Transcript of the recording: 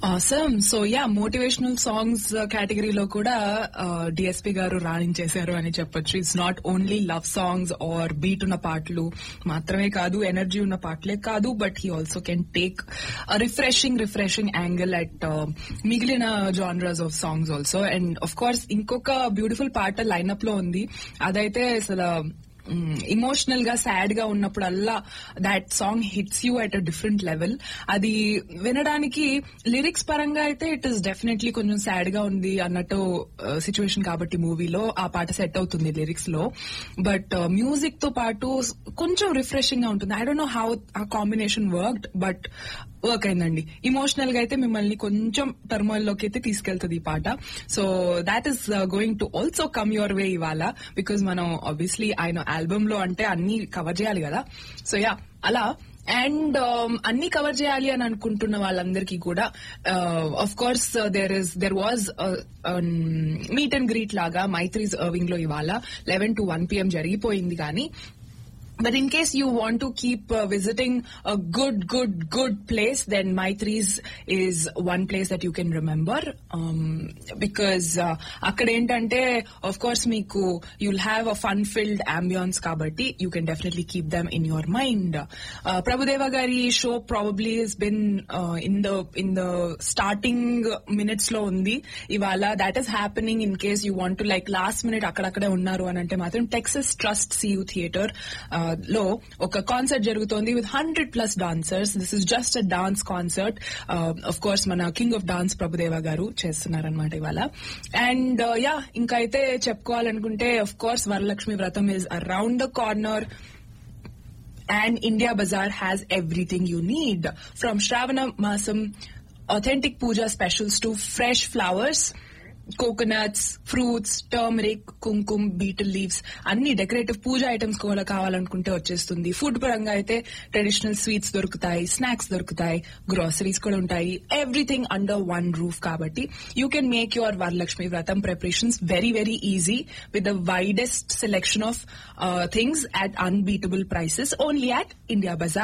Awesome so yeah motivational songs కేటగిరీలో కూడా DSP గారు రాణించేశారు అని చెప్పొచ్చు it's not only love songs or beat ఉన్న పాటలు మాత్రమే కాదు ఎనర్జీ ఉన్న పాటలే కాదు but he also can take refreshing refreshing angle at మిగిలిన genres of songs also and of course ఇంకొక బ్యూటిఫుల్ పాట లైనప్ లో ఉంది అదైతే అసలు ఇమోషనల్ గా సాడ్ గా ఉన్నప్పుడల్లా that song hits you at a different level అది వినడానికి లిరిక్స్ పరంగా అయితే ఇట్ ఇస్ డెఫినెట్లీ కొంచెం సాడ్ గా ఉంది అన్నట్టు సిచ్యువేషన్ కాబట్టి మూవీలో ఆ పాట సెట్ అవుతుంది లిరిక్స్ లో బట్ మ్యూజిక్ తో పాటు కొంచెం రిఫ్రెషింగ్ గా ఉంటుంది ఐ డోంట్ నో హౌ ఆ కాంబినేషన్ వర్క్డ్ బట్ వర్క్ అయిందండి ఇమోషనల్ గా అయితే మిమ్మల్ని కొంచెం టర్మాయిల్ లోకి అయితే తీసుకెళ్తుంది ఈ పాట so that is going to also come your way ఇవాళ బికాజ్ మనం ఆబ్వియస్లీ ఆయన ఆల్బమ్ లో అంటే అన్ని కవర్ చేయాలి కదా సో యా అలా అండ్ అన్ని కవర్ చేయాలి అని అనుకుంటున్న వాళ్ళందరికీ కూడా of course there is there was meet and greet లాగా మైత్రీస్ అర్వింగ్ లో ఇవాళ లెవెన్ టు వన్ పిఎం జరిగిపోయింది కానీ But in case you want to keep uh, visiting a good, good, good place, then Maitri's is one place that you can remember. Um, because uh, అక్కడ ఏంటంటే of course మీకు you'll have a fun-filled ambience కాబట్టి you can definitely keep them in your mind. Uh, Prabhudeva గారి show probably has been uh, in the in the starting minutes లో ఉంది ఇవాళ that is happening in case you want to like last minute అక్కడక్కడే ఉన్నారు అని అంటే మాత్రం Texas trust CU theatre లో ఒక కాన్సర్ట్ జరుగుతోంది with hundred plus dancers this is just a dance concert of course మన కింగ్ ఆఫ్ డాన్స్ ప్రభుదేవ గారు చేస్తున్నారనమాట ఇవాళ అండ్ యా ఇంకా అయితే చెప్పుకోవాలనుకుంటే of course Varalakshmi Vratam is around the corner and India Bazaar has everything you need. From Shravana Masam, authentic puja specials to fresh flowers, coconuts, fruits, turmeric, kumkum betel leaves అన్ని decorative puja items కూడా కావాలనుకుంటే వచ్చేస్తుంది food పరంగా అయితే traditional sweets దొరుకుతాయి snacks దొరుకుతాయి groceries కూడా ఉంటాయి ఎవ్రీథింగ్ అండర్ వన్ రూఫ్ కాబట్టి you can make your Varalakshmi Vratam preparations very very easy with the widest selection of things at unbeatable prices only at India Bazar